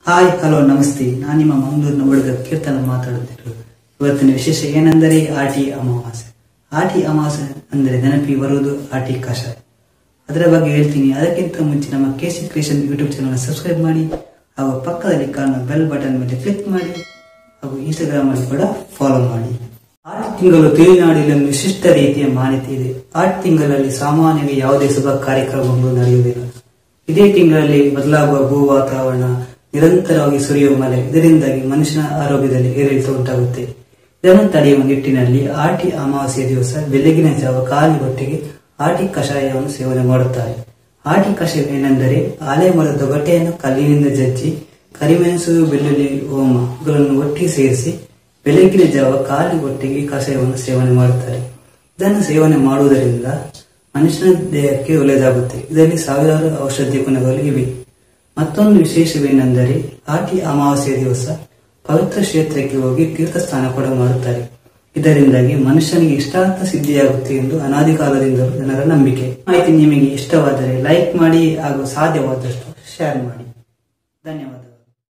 hi hello ನಮಸ್ತೆ ನಾನು ನಿಮ್ಮ ಮಂಗಳೂರಿನ ಹುಡುಗ ಕೀರ್ತನ ಮಾತಾಡುತ್ತಿದ್ದು ಇವತ್ತಿನ ವಿಶೇಷ ಏನೆಂದರೆ ಆಟಿ ಅಮಾವಾಸ್ಯೆ ಆಟಿ ಅಮಾವಾಸ್ಯೆ ಅಂದರೆ ನೆನಪಿ ಬರುವುದು ಆಟಿ ಕಷಾಯ ಅದರ ಬಗ್ಗೆ ಹೇಳ್ತೀನಿ ಅದಕ್ಕಿಂತ ಮುಂಚೆ ನಮ್ಮ KC creation YouTube channel subscribe ಮಾಡಿ ಹಾಗೂ ಪಕ್ಕದಲ್ಲಿ ಕಾಣುವ ಬೆಲ್ ಬಟನ್ ಮೇಲೆ ಕ್ಲಿಕ್ ಮಾಡಿ ಹಾಗೂ ಇನ್ಸ್ಟಾಗ್ರಾಮ್ ಅಲ್ಲಿ ಕೂಡ ಫಾಲೋ ಮಾಡಿ ಆಟ್ ತಿಂಗಳು ತುಳುನಾಡಿನಲ್ಲಿ ಒಂದು ವಿಶಿಷ್ಟ ರೀತಿಯ ಮಾನ್ಯತೆ ಇದೆ ಆಟ್ ತಿಂಗಳಲ್ಲಿ ಸಾಮಾನ್ಯವಾಗಿ ಯಾವುದೇ ಶುಭ ಕಾರ್ಯಕ್ರಮಗಳು ನಡೆಯುವುದಿಲ್ಲ ಇದೇ ತಿಂಗಳಲ್ಲಿ ಬದಲಾಗುವ ಭೂ ವಾತಾವರಣ ನಿರಂತರವಾಗಿ ಸುರಿಯುವ ಮಳೆ ಇದರಿಂದಾಗಿ ಮನುಷ್ಯನ ಆರೋಗ್ಯದಲ್ಲಿ ಏರಿಳಿತ ಉಂಟಾಗುತ್ತೆ ಇದನ್ನು ತಡೆಯುವ ನಿಟ್ಟಿನಲ್ಲಿ ಆಟಿ ಅಮಾವಾಸ್ಯೆ ದಿವಸ ಬೆಳಗಿನ ಜಾವ ಖಾಲಿ ಹೊಟ್ಟೆಗೆ ಆಟಿ ಕಷಾಯವನ್ನು ಸೇವನೆ ಮಾಡುತ್ತಾರೆ ಆಟಿ ಕಷಾಯ ಏನೆಂದರೆ ಆಲೆ ಮರದ ತೊಗಟೆಯನ್ನು ಕಲ್ಲಿನಿಂದ ಜಜ್ಜಿ ಕರಿಮೆಣಸು ಬೆಳ್ಳುಳ್ಳಿ ಹೋಮ ಇವುಗಳನ್ನು ಒಟ್ಟಿಗೆ ಸೇರಿಸಿ ಬೆಳಗಿನ ಜಾವ ಖಾಲಿ ಹೊಟ್ಟೆಗೆ ಈ ಕಷಾಯವನ್ನು ಸೇವನೆ ಮಾಡುತ್ತಾರೆ ಇದನ್ನು ಸೇವನೆ ಮಾಡುವುದರಿಂದ ಮನುಷ್ಯನ ದೇಹಕ್ಕೆ ಒಳ್ಳೆಯದಾಗುತ್ತೆ ಇದರಲ್ಲಿ ಸಾವಿರಾರು ಔಷಧಿ ಗುಣಗಳು ಇವೆ ಮತ್ತೊಂದು ವಿಶೇಷವೇನೆಂದರೆ ಆಟಿ ಅಮಾವಾಸ್ಯೆ ದಿವಸ ಪವಿತ್ರ ಕ್ಷೇತ್ರಕ್ಕೆ ಹೋಗಿ ತೀರ್ಥ ಸ್ನಾನ ಕೂಡ ಮಾಡುತ್ತಾರೆ ಇದರಿಂದಾಗಿ ಮನುಷ್ಯನಿಗೆ ಇಷ್ಟಾರ್ಥ ಸಿದ್ಧಿಯಾಗುತ್ತೆ ಎಂದು ಅನಾದಿ ಕಾಲದಿಂದಲೂ ಜನರ ನಂಬಿಕೆ ಮಾಹಿತಿ ನಿಮಗೆ ಇಷ್ಟವಾದರೆ ಲೈಕ್ ಮಾಡಿ ಹಾಗೂ ಸಾಧ್ಯವಾದಷ್ಟು ಶೇರ್ ಮಾಡಿ ಧನ್ಯವಾದ